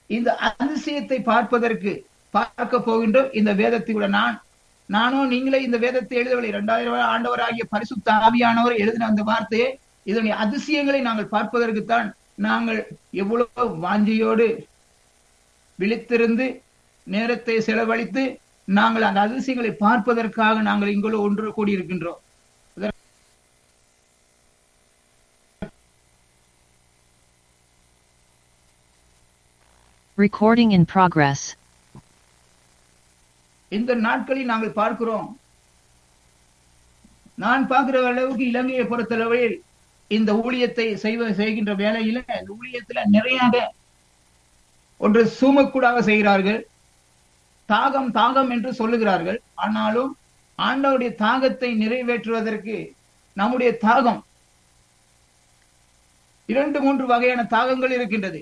இந்த அதிசயத்தை பார்ப்பதற்கு பார்க்க போகின்றோம் இந்த வேதத்தை நான் நானும் நீங்களே இந்த வேதத்தை எழுதவில்லை இரண்டாயிரம் ஆண்டவராகிய பரிசுத்த ஆவியானவர் எழுதின அந்த வார்த்தையை இதனுடைய அதிசயங்களை நாங்கள் பார்ப்பதற்குத்தான் நாங்கள் எவ்வளவு வாஞ்சியோடு விழித்திருந்து நேரத்தை செலவழித்து நாங்கள் அந்த அதிசயங்களை பார்ப்பதற்காக நாங்கள் இங்குள்ள ஒன்று கூடியிருக்கின்றோம் Recording in progress. இந்த நாட்களில் நாங்கள் பார்க்கிறோம் நான் பார்க்கிற அளவுக்கு இலங்கையை பொறுத்தளவில் இந்த ஊழியத்தை செய்வ செய்கின்ற வேலையில இந்த ஊழியத்துல நிறைய ஒன்று சூமக்கூடாக செய்கிறார்கள் தாகம் தாகம் என்று சொல்லுகிறார்கள் ஆனாலும் ஆண்டவருடைய தாகத்தை நிறைவேற்றுவதற்கு நம்முடைய தாகம் இரண்டு மூன்று வகையான தாகங்கள் இருக்கின்றது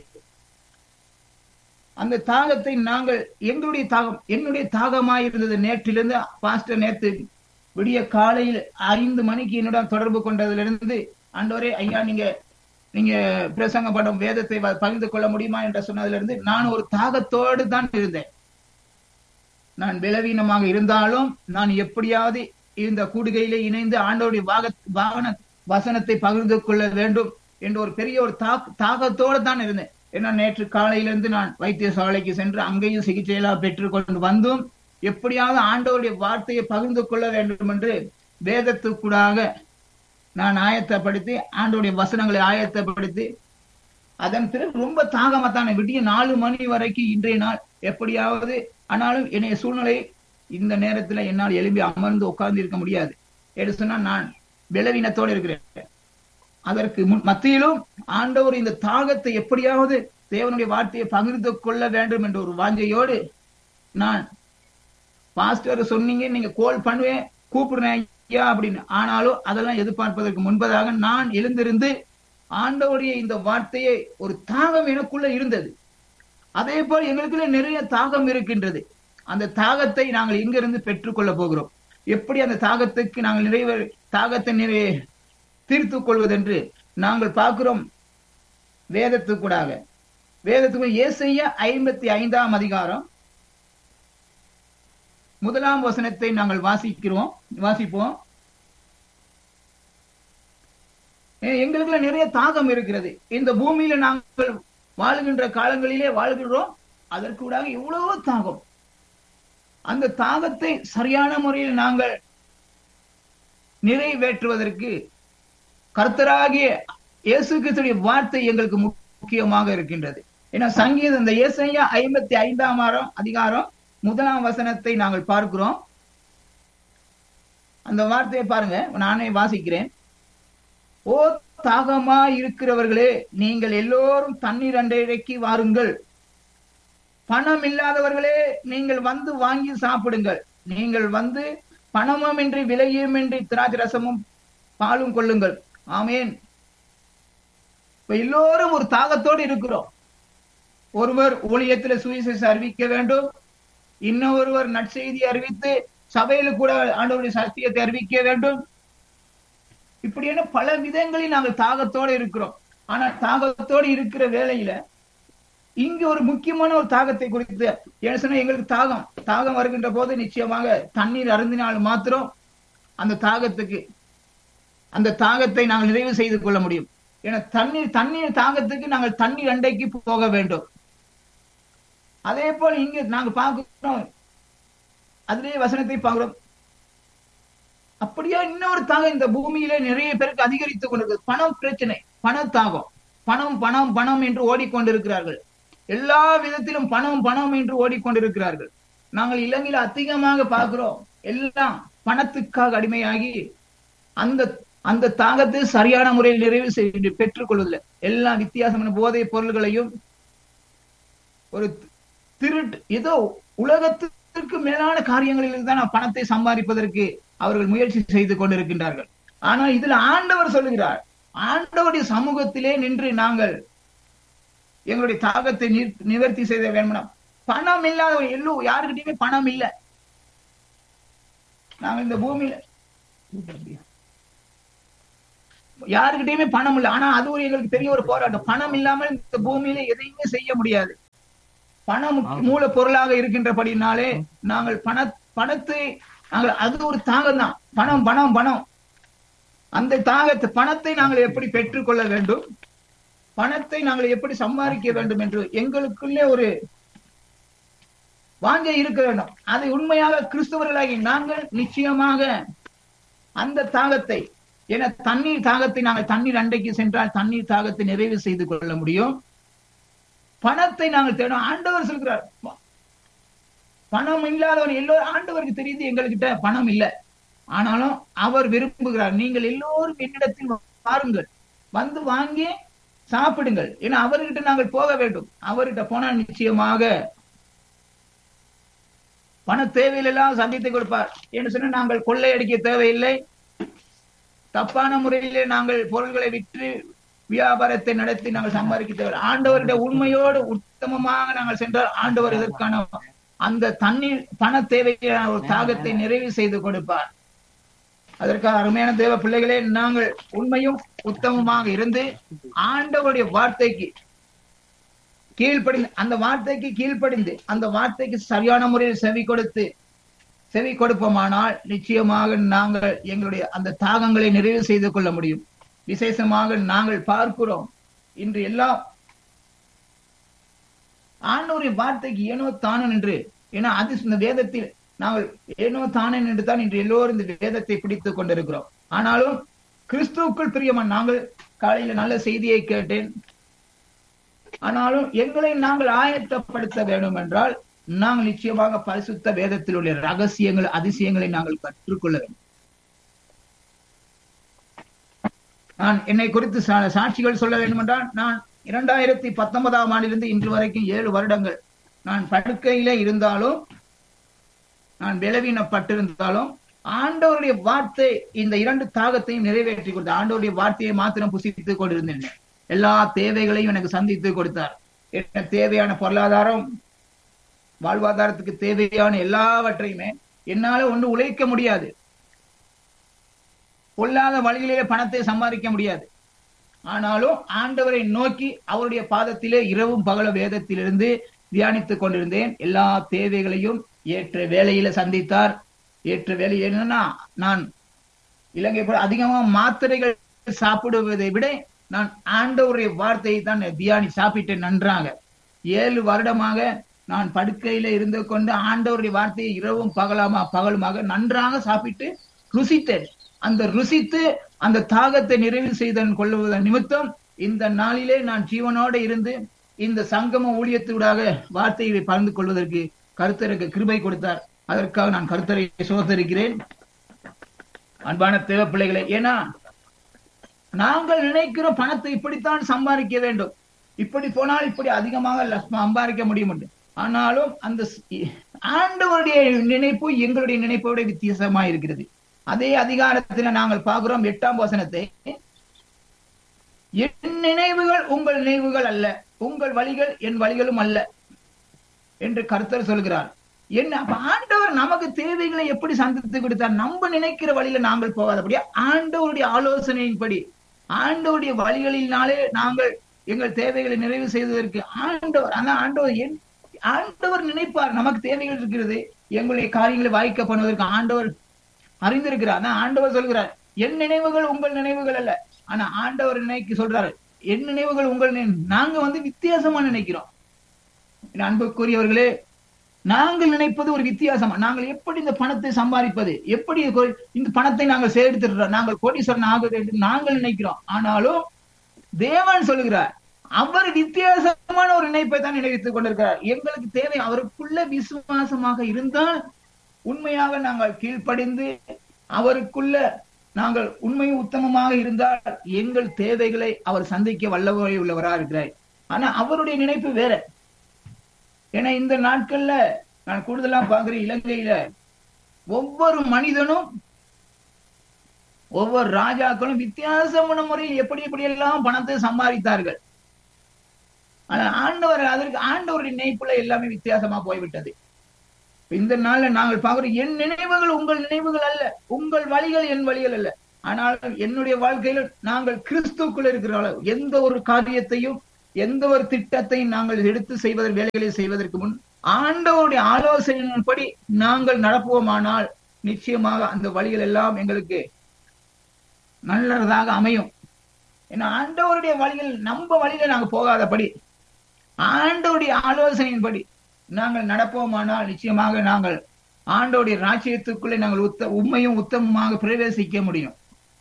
அந்த தாகத்தை நாங்கள் எங்களுடைய தாகம் என்னுடைய தாகமாய் இருந்தது நேற்றிலிருந்து பாஸ்டர் நேற்று விடிய காலையில் ஐந்து மணிக்கு என்னுடன் தொடர்பு கொண்டதிலிருந்து ஆண்டவரே ஐயா நீங்க நீங்க பிரசங்க படம் வேதத்தை வ- பகிர்ந்து கொள்ள முடியுமா என்று சொன்னதிலிருந்து நான் ஒரு தாகத்தோடு தான் இருந்தேன் நான் பலவீனமாக இருந்தாலும் நான் எப்படியாவது இந்த கூடுகையிலே இணைந்து ஆண்டவருடைய வாக வாகன வசனத்தை பகிர்ந்து கொள்ள வேண்டும் என்ற ஒரு பெரிய ஒரு தாக் தாகத்தோடு தான் இருந்தேன் ஏன்னா நேற்று காலையிலிருந்து நான் வைத்தியசாலைக்கு சென்று அங்கேயும் சிகிச்சையெல்லாம் பெற்றுக்கொண்டு வந்தும் எப்படியாவது ஆண்டவருடைய வார்த்தையை பகிர்ந்து கொள்ள வேண்டும் என்று வேதத்துக்கூடாக நான் ஆயத்தப்படுத்தி ஆண்டவருடைய வசனங்களை ஆயத்தப்படுத்தி அதன் பிறகு ரொம்ப தாகமாத்தான விடிய நாலு மணி வரைக்கும் இன்றைய நாள் எப்படியாவது ஆனாலும் என்னைய சூழ்நிலை இந்த நேரத்துல என்னால் எழும்பி அமர்ந்து உட்கார்ந்து இருக்க முடியாது என்று சொன்னா நான் பலவீனத்தோடு இருக்கிறேன் அதற்கு முன் மத்தியிலும் ஆண்டவர் இந்த தாகத்தை எப்படியாவது தேவனுடைய வார்த்தையை பகிர்ந்து கொள்ள வேண்டும் என்ற ஒரு வாஞ்சையோடு நான் பாஸ்டர் சொன்னீங்க நீங்க கோல் பண்ணுவேன் கூப்பிடுறேன் ஐயா அப்படின்னு ஆனாலும் அதெல்லாம் எதிர்பார்ப்பதற்கு முன்பதாக நான் எழுந்திருந்து ஆண்டவருடைய இந்த வார்த்தையை ஒரு தாகம் எனக்குள்ள இருந்தது அதே போல் எங்களுக்குள்ள நிறைய தாகம் இருக்கின்றது அந்த தாகத்தை நாங்கள் எங்கிருந்து பெற்றுக்கொள்ள போகிறோம் எப்படி அந்த தாகத்துக்கு நாங்கள் நிறைவே தாகத்தை நிறைய தீர்த்துக் கொள்வதென்று நாங்கள் பார்க்கிறோம் வேதத்துக்கூடாக வேதத்துக்கு ஏசையா ஐம்பத்தி ஐந்தாம் அதிகாரம் முதலாம் வசனத்தை நாங்கள் வாசிக்கிறோம் வாசிப்போம் ஏ, எங்களுக்குள்ள நிறைய தாகம் இருக்கிறது இந்த பூமியில நாங்கள் வாழுகின்ற காலங்களிலே வாழ்கிறோம் அதற்கூடாக எவ்வளவோ தாகம் அந்த தாகத்தை சரியான முறையில் நாங்கள் நிறைவேற்றுவதற்கு கர்த்தராகிய இயேசு கிறிஸ்துடைய வார்த்தை எங்களுக்கு முக்கியமாக இருக்கின்றது ஏன்னா சங்கீதம் இந்த ஏசையா ஐம்பத்தி ஐந்தாம் ஆரம் அதிகாரம் முதலாம் வசனத்தை நாங்கள் பார்க்கிறோம் அந்த வார்த்தையை பாருங்க நானே வாசிக்கிறேன் ஓ தாகமா இருக்கிறவர்களே நீங்கள் எல்லோரும் தண்ணீர் அண்டைக்கு வாருங்கள் பணம் இல்லாதவர்களே நீங்கள் வந்து வாங்கி சாப்பிடுங்கள் நீங்கள் வந்து பணமுமின்றி விலையுமின்றி திராட்சை ரசமும் பாலும் கொள்ளுங்கள் ஆமேன் இப்ப எல்லோரும் ஒரு தாகத்தோடு இருக்கிறோம் ஒருவர் ஊழியத்துல சுவிசேஷம் அறிவிக்க வேண்டும் இன்னொருவர் நற்செய்தி அறிவித்து சபையில கூட ஆண்டவருடைய சத்தியத்தை அறிவிக்க வேண்டும் இப்படியான பல விதங்களில் நாங்கள் தாகத்தோடு இருக்கிறோம் ஆனா தாகத்தோடு இருக்கிற வேளையில இங்க ஒரு முக்கியமான ஒரு தாகத்தை குறித்து என்ன சொன்னா எங்களுக்கு தாகம் தாகம் வருகின்ற போது நிச்சயமாக தண்ணீர் அருந்தினால் மாத்திரம் அந்த தாகத்துக்கு அந்த தாகத்தை நாங்கள் நிறைவு செய்து கொள்ள முடியும் ஏன்னா தண்ணீர் தண்ணீர் தாகத்துக்கு நாங்கள் தண்ணீர் அண்டைக்கு போக வேண்டும் அதே போல் இங்க நாங்க பார்க்கிறோம் அதிலே வசனத்தை பார்க்கிறோம் அப்படியே இன்னொரு தாகம் இந்த பூமியிலே நிறைய பேருக்கு அதிகரித்து கொண்டிருக்கு பணம் பிரச்சனை பண தாகம் பணம் பணம் பணம் என்று ஓடிக்கொண்டிருக்கிறார்கள் எல்லா விதத்திலும் பணம் பணம் என்று ஓடிக்கொண்டிருக்கிறார்கள் நாங்கள் இலங்கையில அதிகமாக பார்க்கிறோம் எல்லாம் பணத்துக்காக அடிமையாகி அந்த அந்த தாகத்தை சரியான முறையில் நிறைவு செய்து பெற்றுக் கொள்வதில்லை எல்லா வித்தியாசமான போதைப் பொருள்களையும் ஒரு திருட்டு ஏதோ உலகத்திற்கு மேலான காரியங்களில் தான் பணத்தை சம்பாதிப்பதற்கு அவர்கள் முயற்சி செய்து கொண்டிருக்கின்றார்கள் ஆனால் இதுல ஆண்டவர் சொல்லுகிறார் ஆண்டவருடைய சமூகத்திலே நின்று நாங்கள் எங்களுடைய தாகத்தை நிர்- நிவர்த்தி செய்த வேணும்னா பணம் இல்லாத எல்லோ யாருக்கிட்டயுமே பணம் இல்லை நாங்க இந்த பூமியில யாருக்கிட்டயுமே பணம் இல்லை ஆனா அது ஒரு எங்களுக்கு பெரிய ஒரு போராட்டம் பணம் இல்லாமல் இந்த பூமியில எதையுமே செய்ய முடியாது பணம் மூல பொருளாக இருக்கின்றபடினாலே நாங்கள் பண பணத்தை நாங்கள் அது ஒரு தாகம் தான் பணம் பணம் பணம் அந்த தாகத்தை பணத்தை நாங்கள் எப்படி பெற்றுக்கொள்ள வேண்டும் பணத்தை நாங்கள் எப்படி சம்பாதிக்க வேண்டும் என்று எங்களுக்குள்ளே ஒரு வாஞ்சை இருக்க வேண்டும் அதை உண்மையாக கிறிஸ்தவர்களாகி நாங்கள் நிச்சயமாக அந்த தாகத்தை என தண்ணீர் தாகத்தை நாங்கள் தண்ணீர் அண்டைக்கு சென்றால் தண்ணீர் தாகத்தை நிறைவு செய்து கொள்ள முடியும் பணத்தை நாங்கள் தேடும் ஆண்டவர் சொல்கிறார் பணம் இல்லாதவன் எல்லோரும் ஆண்டவருக்கு தெரியுது எங்ககிட்ட பணம் இல்லை ஆனாலும் அவர் விரும்புகிறார் நீங்கள் எல்லோரும் என்னிடத்தில் பாருங்கள் வந்து வாங்கி சாப்பிடுங்கள் ஏன்னா அவர்கிட்ட நாங்கள் போக வேண்டும் அவர்கிட்ட போனால் நிச்சயமாக பண தேவையிலெல்லாம் சந்தித்து கொடுப்பார் என்று சொன்ன நாங்கள் கொள்ளையடிக்க தேவையில்லை தப்பான முறையிலே நாங்கள் பொருள்களை விற்று வியாபாரத்தை நடத்தி நாங்கள் சம்பாதிக்க தேவை ஆண்டவருடைய உண்மையோடு உத்தமமாக நாங்கள் சென்றால் ஆண்டவர் இதற்கான அந்த தண்ணீர் பண தேவையான ஒரு தாகத்தை நிறைவு செய்து கொடுப்பார் அதற்காக அருமையான தேவ பிள்ளைகளே நாங்கள் உண்மையும் உத்தமமாக இருந்து ஆண்டவருடைய வார்த்தைக்கு கீழ்ப்படிந்து அந்த வார்த்தைக்கு கீழ்ப்படிந்து அந்த வார்த்தைக்கு சரியான முறையில் செவி கொடுத்து செவி கொடுப்போமானால் நிச்சயமாக நாங்கள் எங்களுடைய அந்த தாகங்களை நிறைவு செய்து கொள்ள முடியும் விசேஷமாக நாங்கள் பார்க்கிறோம் இன்று எல்லாம் ஆண்டவரின் வார்த்தைக்கு ஏனோ தானன் என்று ஏன்னா அது இந்த வேதத்தில் நாங்கள் ஏனோ தானன் என்று தான் இன்று எல்லோரும் இந்த வேதத்தை பிடித்துக் கொண்டிருக்கிறோம் ஆனாலும் கிறிஸ்துவுக்குள் பிரியமான நாங்கள் காலையில நல்ல செய்தியை கேட்டேன் ஆனாலும் எங்களை நாங்கள் ஆயத்தப்படுத்த வேண்டும் என்றால் நாங்கள் நிச்சயமாக பரிசுத்த வேதத்தில் உள்ள ரகசியங்கள் அதிசயங்களை நாங்கள் கற்றுக்கொள்ள வேண்டும் நான் என்னை குறித்து சாட்சிகள் சொல்ல வேண்டும் என்றால் நான் இரண்டாயிரத்தி பத்தொன்பதாம் ஆண்டிலிருந்து இன்று வரைக்கும் ஏழு வருடங்கள் நான் படுக்கையிலே இருந்தாலும் நான் பலவீனப்பட்டிருந்தாலும் ஆண்டவருடைய வார்த்தை இந்த இரண்டு தாகத்தையும் நிறைவேற்றி கொடுத்தார் ஆண்டவருடைய வார்த்தையை மாத்திரம் புசித்துக் கொண்டிருந்தேன் எல்லா தேவைகளையும் எனக்கு சந்தித்து கொடுத்தார் என்ன தேவையான பொருளாதாரம் வாழ்வாதாரத்துக்கு தேவையான எல்லாவற்றையுமே என்னால ஒன்று உழைக்க முடியாது பொல்லாத வழியிலே பணத்தை சம்பாதிக்க முடியாது ஆனாலும் ஆண்டவரை நோக்கி அவருடைய பாதத்திலே இரவும் பகல வேதத்திலிருந்து தியானித்துக் கொண்டிருந்தேன் எல்லா தேவைகளையும் ஏற்ற வேலையில சந்தித்தார் ஏற்ற வேலை என்னன்னா நான் இலங்கை போல அதிகமா மாத்திரைகள் சாப்பிடுவதை விட நான் ஆண்டவருடைய வார்த்தையை தான் தியானி சாப்பிட்டேன் நன்றாக ஏழு வருடமாக நான் படுக்கையில இருந்து கொண்டு ஆண்டவருடைய வார்த்தையை இரவும் பகலாமா பகலுமாக நன்றாக சாப்பிட்டு ருசித்தேன் அந்த ருசித்து அந்த தாகத்தை நிறைவு செய்தன் கொள்ளுவதன் நிமித்தம் இந்த நாளிலே நான் ஜீவனோடு இருந்து இந்த சங்கம ஊழியத்தூடாக வார்த்தையை பகிர்ந்து கொள்வதற்கு கருத்தருக்கு கிருபை கொடுத்தார் அதற்காக நான் கருத்தரை சோதரிக்கிறேன் அன்பான தேவ பிள்ளைகளை ஏன்னா நாங்கள் நினைக்கிற பணத்தை இப்படித்தான் சம்பாதிக்க வேண்டும் இப்படி போனால் இப்படி அதிகமாக சம்பாதிக்க முடியும் ஆனாலும் அந்த ஆண்டவருடைய நினைப்பு எங்களுடைய நினைப்போட வித்தியாசமா இருக்கிறது அதே அதிகாரத்துல நாங்கள் பார்க்கிறோம் எட்டாம் வசனத்தை என் நினைவுகள் உங்கள் நினைவுகள் அல்ல உங்கள் வழிகள் என் வழிகளும் அல்ல என்று கருத்தர் சொல்கிறார் என்ன அப்ப ஆண்டவர் நமக்கு தேவைகளை எப்படி சந்தித்து கொடுத்தார் நம்ம நினைக்கிற வழியில நாங்கள் போகாதபடியா ஆண்டவருடைய ஆலோசனையின்படி ஆண்டவருடைய வழிகளினாலே நாங்கள் எங்கள் தேவைகளை நிறைவு செய்வதற்கு ஆண்டவர் ஆனா ஆண்டவர் என் ஆண்டவர் நினைப்பார் நமக்கு தேவைகள் இருக்கிறது எங்களுடைய காரியங்களை வாய்க்க பண்ணுவதற்கு ஆண்டவர் அறிந்திருக்கிறார் ஆனா ஆண்டவர் சொல்கிறார் என் நினைவுகள் உங்கள் நினைவுகள் அல்ல ஆனா ஆண்டவர் நினைக்க சொல்றாரு என் நினைவுகள் உங்கள் நாங்க வந்து வித்தியாசமா நினைக்கிறோம் அன்புக்குரியவர்களே நாங்கள் நினைப்பது ஒரு வித்தியாசமா நாங்கள் எப்படி இந்த பணத்தை சம்பாதிப்பது எப்படி இந்த பணத்தை நாங்கள் சேர்த்துடுறோம் நாங்கள் கோடீஸ்வரன் ஆகுது என்று நாங்கள் நினைக்கிறோம் ஆனாலும் தேவன் சொல்லுகிறார் அவர் வித்தியாசமான ஒரு நினைப்பை தான் நினைவித்துக் கொண்டிருக்கிறார் எங்களுக்கு தேவை அவருக்குள்ள விசுவாசமாக இருந்தால் உண்மையாக நாங்கள் கீழ்ப்படிந்து அவருக்குள்ள நாங்கள் உண்மையும் உத்தமமாக இருந்தால் எங்கள் தேவைகளை அவர் சந்திக்க வல்லவரை உள்ளவரா இருக்கிறார் ஆனா அவருடைய நினைப்பு வேற ஏன்னா இந்த நாட்கள்ல நான் கூடுதலா பாக்குறேன் இலங்கையில ஒவ்வொரு மனிதனும் ஒவ்வொரு ராஜாக்களும் வித்தியாசமான முறையில் எப்படி எப்படி எல்லாம் பணத்தை சம்பாதித்தார்கள் ஆனா ஆண்டவர் அதற்கு ஆண்டவருடைய நினைப்புல எல்லாமே வித்தியாசமா போய்விட்டது இந்த நாள்ல நாங்கள் பார்க்கிறோம் என் நினைவுகள் உங்கள் நினைவுகள் அல்ல உங்கள் வழிகள் என் வழிகள் அல்ல ஆனால் என்னுடைய வாழ்க்கையில நாங்கள் கிறிஸ்துக்குள்ள இருக்கிற எந்த ஒரு காரியத்தையும் எந்த ஒரு திட்டத்தையும் நாங்கள் எடுத்து செய்வதற்கு வேலைகளை செய்வதற்கு முன் ஆண்டவருடைய ஆலோசனையின்படி நாங்கள் நடப்போமானால் நிச்சயமாக அந்த வழிகள் எல்லாம் எங்களுக்கு நல்லதாக அமையும் ஏன்னா ஆண்டவருடைய வழிகள் நம்ம வழியில நாங்க போகாதபடி ஆண்டவருடைய ஆலோசனையின்படி நாங்கள் நடப்போமானால் நிச்சயமாக நாங்கள் ஆண்டவருடைய ராஜ்யத்துக்குள்ளே நாங்கள் உத்த உண்மையும் உத்தமமாக பிரவேசிக்க முடியும்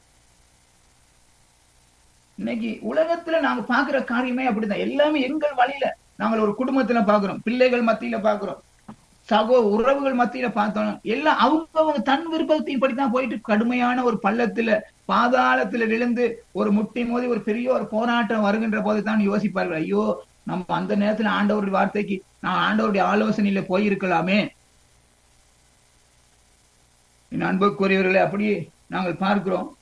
இன்னைக்கு உலகத்துல நாங்க பாக்குற காரியமே அப்படிதான் எல்லாமே எங்கள் வழியில நாங்கள் ஒரு குடும்பத்துல பாக்குறோம் பிள்ளைகள் மத்தியில பாக்குறோம் சகோ உறவுகள் மத்தியில பார்த்தோம் எல்லாம் அவங்க அவங்க தன் விருப்பத்தின் படிதான் போயிட்டு கடுமையான ஒரு பள்ளத்துல பாதாளத்துல விழுந்து ஒரு முட்டி மோதி ஒரு பெரிய ஒரு போராட்டம் வருகின்ற போது தான் யோசிப்பார்கள் ஐயோ நம்ம அந்த நேரத்துல ஆண்டவருடைய வார்த்தைக்கு நான் ஆண்டவருடைய ஆலோசனையில போயிருக்கலாமே என் அன்புக்குரியவர்களை அப்படியே நாங்கள் பார்க்கிறோம்